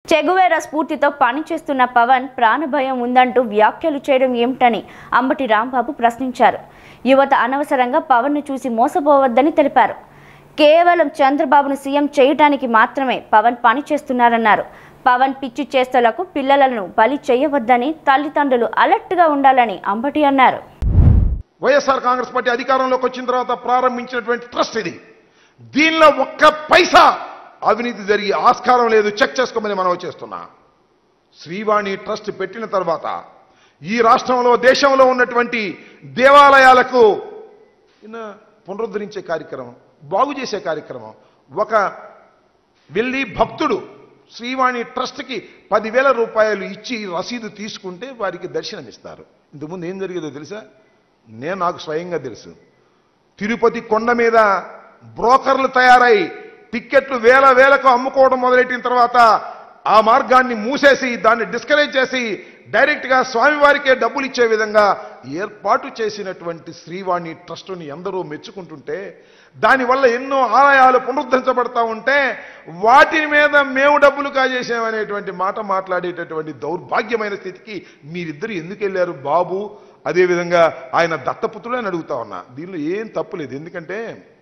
Che Guevara స్ఫూర్తితో పనిచేస్తున్న పవన్ ప్రాణభయం ఉందంటూ వ్యాఖ్యలు చేయడం ఏమిటని అంబటి రాంబాబు ప్రశ్నించారు యువత అనవసరంగా పవన్ను చూసి మోసపోవద్దని తెలిపారు కేవలం చంద్రబాబును సీఎం చేయడానికి మాత్రమే పవన్ పనిచేస్తున్నారన్నారు పవన్ పిచ్చి చేష్టలకు పిల్లలను బలి చేయవద్దని తల్లిదండ్రులు అలర్ట్గా ఉండాలని అంబటి అన్నారు వైఎస్ఆర్ కాంగ్రెస్ పార్టీ అధికారంలోకి వచ్చిన తర్వాత ప్రారంభించినటువంటి ట్రస్ట్ ఇది దీనిలో ఒక్క పైసా అవినీతి జరిగి ఆస్కారం లేదు చెక్ చేసుకోమని మనం చేస్తున్నా శ్రీవాణి ట్రస్ట్ పెట్టిన తర్వాత ఈ రాష్ట్రంలో దేశంలో ఉన్నటువంటి దేవాలయాలకు ఈయన పునరుద్ధరించే కార్యక్రమం బాగు చేసే కార్యక్రమం ఒక వెళ్ళి భక్తుడు శ్రీవాణి ట్రస్ట్కి పదివేల రూపాయలు ఇచ్చి రసీదు తీసుకుంటే వారికి దర్శనమిస్తారు ఇంతకుముందు ఏం జరిగేదో తెలుసా నేను నాకు స్వయంగా తెలుసు తిరుపతి కొండ మీద బ్రోకర్లు తయారై టిక్కెట్లు వేల వేలకు అమ్ముకోవడం మొదలెట్టిన తర్వాత ఆ మార్గాన్ని మూసేసి దాన్ని డిస్కరేజ్ చేసి డైరెక్ట్ గా స్వామివారికే డబ్బులు ఇచ్చే విధంగా ఏర్పాటు చేసినటువంటి శ్రీవాణి ట్రస్టుని ఎందరో మెచ్చుకుంటుంటే దానివల్ల ఎన్నో ఆలయాలు పునరుద్ధరించబడతా ఉంటే వాటి మీద మేము డబ్బులు కాజేసామనేటువంటి మాట మాట్లాడేటటువంటి దౌర్భాగ్యమైన స్థితికి మీరిద్దరు ఎందుకు వెళ్ళారు బాబు అదేవిధంగా ఆయన దత్తపుత్రుడు అని అడుగుతా ఉన్నా దీనిలో ఏం తప్పులేదు ఎందుకంటే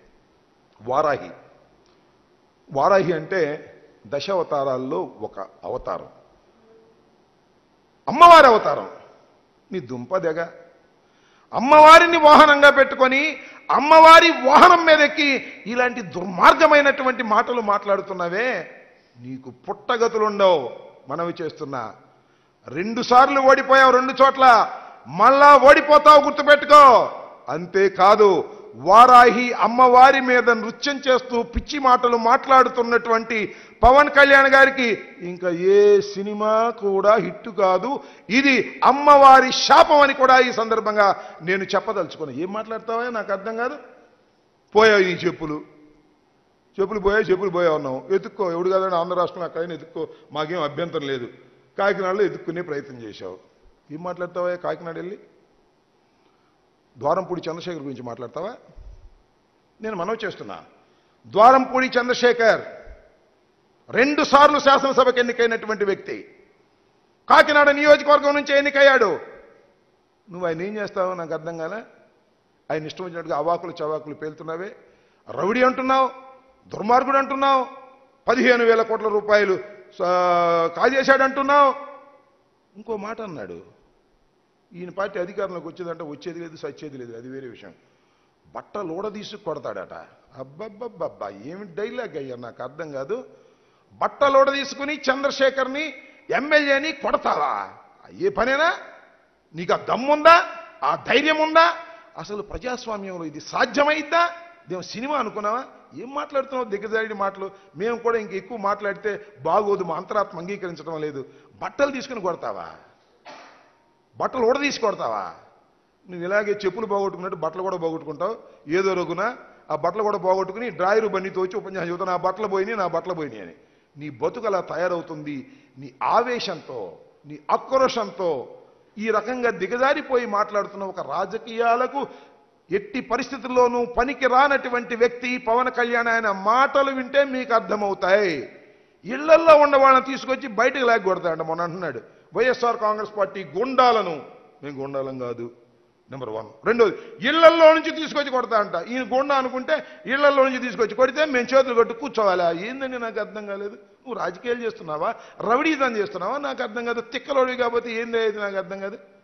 వారాహి వారాహి అంటే దశావతారాల్లో ఒక అవతారం అమ్మవారి అవతారం నీ దుంపదెగ అమ్మవారిని వాహనంగా పెట్టుకొని అమ్మవారి వాహనం మీద ఎక్కి ఇలాంటి దుర్మార్గమైనటువంటి మాటలు మాట్లాడుతున్నావే నీకు పుట్టగతులుండవు మనవి చేస్తున్నా రెండు సార్లు ఓడిపోయావు రెండు చోట్ల మళ్ళా ఓడిపోతావు గుర్తుపెట్టుకో అంతేకాదు వారాహి అమ్మవారి మీద నృత్యం చేస్తూ పిచ్చి మాటలు మాట్లాడుతున్నటువంటి పవన్ కళ్యాణ్ గారికి ఇంకా ఏ సినిమా కూడా హిట్ కాదు ఇది అమ్మవారి శాపం అని కూడా ఈ సందర్భంగా నేను చెప్పదలుచుకున్నా ఏం మాట్లాడతావా నాకు అర్థం కాదు పోయావు నీ చెప్పులు చెప్పులు పోయాయి చెప్పులు పోయా ఉన్నావు ఎత్తుక్కో ఎవడు కాదండి ఆంధ్ర రాష్ట్రంలో అక్కడైనా ఎత్తుక్కో మాకేం అభ్యంతరం లేదు కాకినాడలో ఎత్తుక్కునే ప్రయత్నం చేశావు ఏం మాట్లాడతావా కాకినాడ వెళ్ళి ద్వారంపూడి చంద్రశేఖర్ గురించి మాట్లాడతావా నేను మనవి చేస్తున్నా ద్వారంపూడి చంద్రశేఖర్ రెండు సార్లు శాసనసభకు ఎన్నికైనటువంటి వ్యక్తి కాకినాడ నియోజకవర్గం నుంచి ఎన్నికయ్యాడు నువ్వు ఆయన ఏం చేస్తావో నాకు అర్థం కాలే ఆయన ఇష్టం వచ్చినట్టుగా అవాకులు చవాకులు పేలుతున్నావే రౌడీ అంటున్నావు దుర్మార్గుడు అంటున్నావు పదిహేను వేల కోట్ల రూపాయలు స- కాజేశాడు అంటున్నావు ఇంకో మాట అన్నాడు ఈయన పార్టీ అధికారంలోకి వచ్చేదంటే వచ్చేది లేదు సచ్చేది లేదు అది వేరే విషయం బట్టలు ఊడదీసి కొడతాడట అబ్బబ్బబ్బబ్బా ఏమి డైలాగ్ అయ్యా నాకు అర్థం కాదు బట్టలు ఊడదీసుకుని చంద్రశేఖర్ని ఎమ్మెల్యేని కొడతావా ఏ పనేనా నీకు ఆ దమ్ముందా ఆ ధైర్యం ఉందా అసలు ప్రజాస్వామ్యంలో ఇది సాధ్యమైద్దా దేవు సినిమా అనుకున్నావా ఏం మాట్లాడుతున్నావు దిగజారిడి మాటలు మేము కూడా ఇంక ఎక్కువ మాట్లాడితే బాగోదు మా అంతరాత్మ అంగీకరించడం లేదు బట్టలు తీసుకుని కొడతావా బట్టలు ఊడదీసి కొడతావా నువ్వు ఇలాగే చెప్పులు పోగొట్టుకున్నట్టు బట్టలు కూడా పోగొట్టుకుంటావు ఏదో రొగున ఆ బట్టలు కూడా పోగొట్టుకుని డ్రాయరు బండితో వచ్చి ఉపన్యాసం చెబుతా నా బట్టలు పోయినాయి నా బట్టలు పోయినాయి అని నీ బతుకు అలా తయారవుతుంది నీ ఆవేశంతో నీ ఆక్రోషంతో ఈ రకంగా దిగజారిపోయి మాట్లాడుతున్న ఒక రాజకీయాలకు ఎట్టి పరిస్థితుల్లోనూ పనికి రానటువంటి వ్యక్తి పవన్ కళ్యాణ్ ఆయన మాటలు వింటే మీకు అర్థమవుతాయి ఇళ్లల్లో ఉన్న వాళ్ళని తీసుకొచ్చి బయటకు లేకొడతాడు మొన్న అంటున్నాడు వైఎస్ఆర్ కాంగ్రెస్ పార్టీ గుండాలను మేము గుండాలం కాదు నెంబర్ వన్ రెండోది ఇళ్లల్లో నుంచి తీసుకొచ్చి కొడతా అంట ఈయన గుండా అనుకుంటే ఇళ్లల్లో నుంచి తీసుకొచ్చి కొడితే మేము చేతులు కట్టు కూర్చోవాలా ఏందని నాకు అర్థం కాలేదు నువ్వు రాజకీయాలు చేస్తున్నావా రవిడీజం చేస్తున్నావా నాకు అర్థం కాదు తిక్కలోడివి కాబట్టి ఏంది అది నాకు అర్థం కాదు